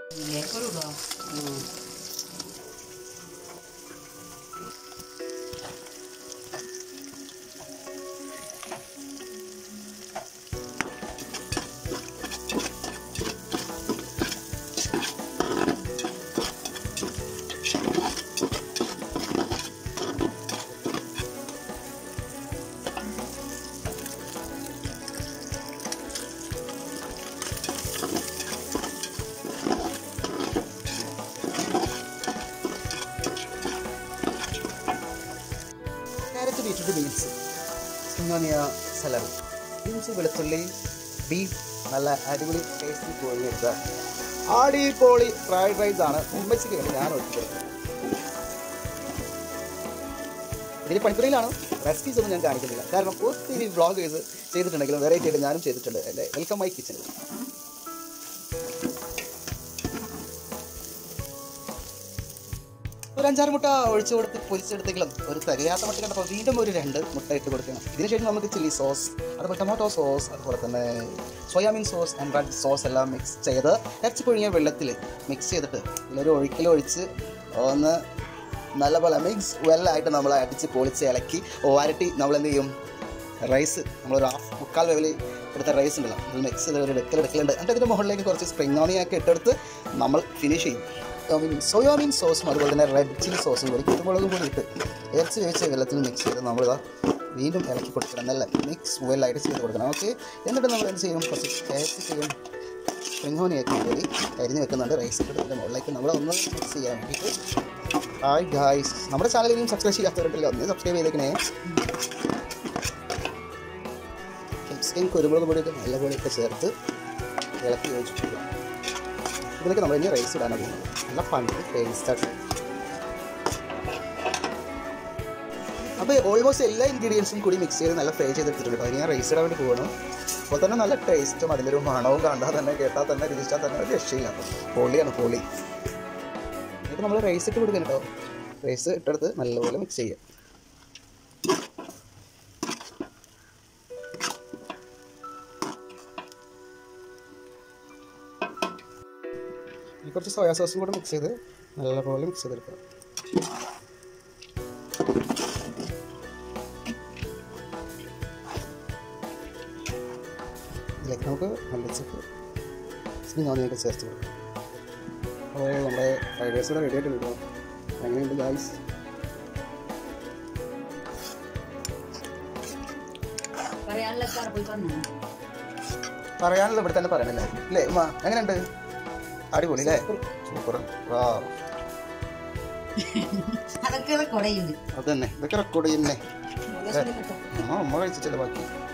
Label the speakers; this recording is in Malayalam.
Speaker 1: ഇതിലേക്ക് ഇടുക
Speaker 2: ക്യാരറ്റ് ബീറ്റ്റൂട്ട് ബീൻസ് സിങ്ങോണിയ സലാഡ് ഇഞ്ചി വെളുത്തുള്ളി ബീഫ് നല്ല അടിപൊളി ടേസ്റ്റി കോഴി എടുക്കുക അടിപൊളി ഫ്രൈഡ് റൈസ് ആണ് ഉമ്മച്ചിക്ക് വേണ്ടി ഞാൻ ഒഴിച്ചത് ഇതിന് പണിപ്പുരയിലാണ് റെസിപ്പീസ് ഒന്നും ഞാൻ കാണിക്കുന്നില്ല കാരണം ഒത്തിരി വ്ളോഗ് ചെയ്ത് ചെയ്തിട്ടുണ്ടെങ്കിലും വെറൈറ്റി ആയിട്ട് ഞാനും ചെയ്തിട്ടുണ്ട് എൻ്റെ വെൽക്കം മൈ കിച്ചണിൽ ഒരു അഞ്ചാറ് മുട്ട ഒഴിച്ചു കൊടുത്ത് പൊരിച്ചെടുത്തെങ്കിലും ഒരു തികയാത്ത മുട്ട കണ്ടപ്പോൾ വീണ്ടും ഒരു രണ്ട് മുട്ട ഇട്ട് കൊടുക്കണം ഇതിനുശേഷം നമുക്ക് ചില്ലി സോസ് അതുപോലെ ടൊമാറ്റോ സോസ് അതുപോലെ തന്നെ soybean sauce and red sauce എല്ലാം മിക്സ് ചെയ്ത് ഇറച്ചി പുഴുങ്ങിയ വെള്ളത്തിൽ മിക്സ് ചെയ്തിട്ട് ഇതിലൊരു ഒഴിക്കൽ ഒഴിച്ച് ഒന്ന് നല്ലപോലെ മിക്സ് വെള്ളമായിട്ട് നമ്മൾ അടിച്ച് പൊളിച്ച് ഇളക്കി വരട്ടി നമ്മൾ എന്ത് ചെയ്യും റൈസ് നമ്മളൊരു ഹാഫ് മുക്കാൽ വേവിൽ എടുത്ത റൈസ് ഉണ്ടല്ലോ അത് മിക്സ് ചെയ്ത് ഒരു എടുക്കൽ എടുക്കലുണ്ട് എന്നിട്ട് അതിൻ്റെ മുകളിലേക്ക് കുറച്ച് സ്പ്രിംഗ് ഓണിയൊക്കെ ഇട്ടെടുത്ത് നമ്മൾ ഫിനിഷ് ചെയ്യും സോയാബീൻ സോയാബീൻ സോസും അതുപോലെ തന്നെ റെഡ് ചില്ലി സോസും കൂടി കുരുമുളകും കൂടി ഇട്ട് ഇറച്ചി വേവിച്ച് വെള്ളത്തിൽ മിക്സ് ചെയ്ത് നമ്മളിതാ വീണ്ടും ഇളക്കി കൊടുക്കണം നല്ല മിക്സ് വെല്ലായിട്ട് ചെയ്ത് കൊടുക്കണം ഓക്കെ എന്നിട്ട് നമ്മൾ എന്ത് ചെയ്യും കുറച്ച് ക്യാപ്സിക്കയും സ്പ്രിംഗ് ഓണിയൊക്കെ കൂടി അരിഞ്ഞ് വെക്കുന്നുണ്ട് റൈസ് ഇട്ടിട്ട് മുകളിലേക്ക് നമ്മൾ ഒന്ന് മിക്സ് ചെയ്യാൻ വേണ്ടിയിട്ട് ഹായ് ഗായ്സ് നമ്മുടെ ചാനൽ ഇനിയും സബ്സ്ക്രൈബ് ചെയ്യാത്തവരുണ്ടല്ലോ ഒന്ന് സബ്സ്ക്രൈബ് ചെയ്തേക്കണേ ക്യാപ്സിക്കം കുരുമുളക് പൊടിയൊക്കെ നല്ലപോലെ ഒക്കെ ചേർത്ത് ഇളക്കി യോജിപ്പിക്കുക ഇതിലേക്ക് നമ്മൾ ഇനി റൈസ് ഇടാനാണ് പോകുന്നത് നല്ല പണ്ട് ടേസ്റ്റായിട്ട് അപ്പോൾ ഓൾമോസ്റ്റ് എല്ലാ ഇൻഗ്രീഡിയൻസും കൂടി മിക്സ് ചെയ്ത് നല്ല ഫ്രൈ ചെയ്തെടുത്തിട്ടുണ്ട് കേട്ടോ ഇനി ഞാൻ റൈസ് ഇടാൻ വേണ്ടി പോകണം അപ്പോൾ തന്നെ നല്ല ടേസ്റ്റും അതിൻ്റെ ഒരു മണവും കണ്ടാൽ തന്നെ കേട്ടാൽ തന്നെ രുചിച്ചാൽ തന്നെ ഒരു രക്ഷയില്ല പൊളിയാണ് പൊളി എന്നിട്ട് നമ്മൾ റൈസ് ഇട്ട് കൊടുക്കണം കേട്ടോ റൈസ് ഇട്ടെടുത്ത് നല്ലപോലെ മിക്സ് ചെയ്യുക ഇനി കുറച്ച് സോയാ സോസും കൂടെ മിക്സ് ചെയ്ത് നല്ലപോലെ മിക്സ് ചെയ്തെടുക്കുക ഇതിലേക്ക് നമുക്ക് മല്ലിച്ചപ്പ് സ്പ്രിംഗ് ചേർത്ത് കൊടുക്കാം അപ്പോൾ നമ്മുടെ ഫ്രൈഡ് റൈസ് കൂടെ റെഡി ആയിട്ടുണ്ട് കേട്ടോ എങ്ങനെയുണ്ട് ഗായ്സ്
Speaker 1: പറയാനുള്ള എത്താറ് പോയി പറഞ്ഞു
Speaker 2: പറയാനുള്ളത് ഇവിടെ തന്നെ പറയണല്ലേ അല്ലേ ഉമ്മ എങ്ങനെയുണ്ട് അടിപൊളി അല്ലേ സൂപ്പർ വാ
Speaker 1: അതൊക്കെ കുടയുണ്ട്
Speaker 2: അത് തന്നെ ഇതൊക്കെ റെക്കോർഡ് ചെയ്യുന്നേ ആ അമ്മ കഴിച്ചിട്ടില്ല ബാക്കി